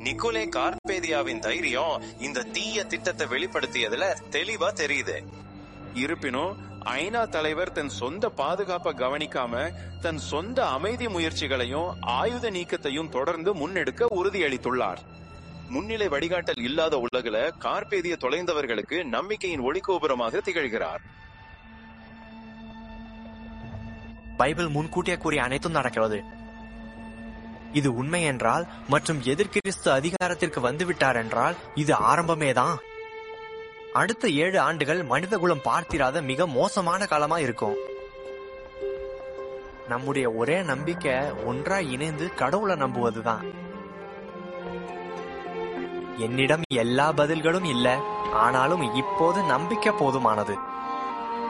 Nicolai கார்பேதியாவின் தைரியம் இந்த தீய திட்டத்தை வெளிப்படுத்தியதுல தெளிவா தெரியுது இருப்பினும் ஐநா தலைவர் தன் சொந்த பாதுகாப்பை கவனிக்காம தன் சொந்த அமைதி முயற்சிகளையும் ஆயுத நீக்கத்தையும் தொடர்ந்து முன்னெடுக்க உறுதியளித்துள்ளார் முன்னிலை வழிகாட்டல் இல்லாத உலகில கார்பேதிய தொலைந்தவர்களுக்கு நம்பிக்கையின் ஒளிகோபுரமாக திகழ்கிறார் பைபிள் முன்கூட்டியே கூறிய அனைத்தும் நடக்கிறது இது உண்மை என்றால் மற்றும் எதிர்கிறிஸ்து அதிகாரத்திற்கு வந்துவிட்டார் என்றால் இது ஆரம்பமே தான் அடுத்த ஏழு ஆண்டுகள் மனிதகுலம் பார்த்திராத மிக மோசமான காலமா இருக்கும் நம்முடைய ஒரே நம்பிக்கை ஒன்றாய் இணைந்து கடவுளை நம்புவதுதான் என்னிடம் எல்லா பதில்களும் இல்ல ஆனாலும் இப்போது நம்பிக்கை போதுமானது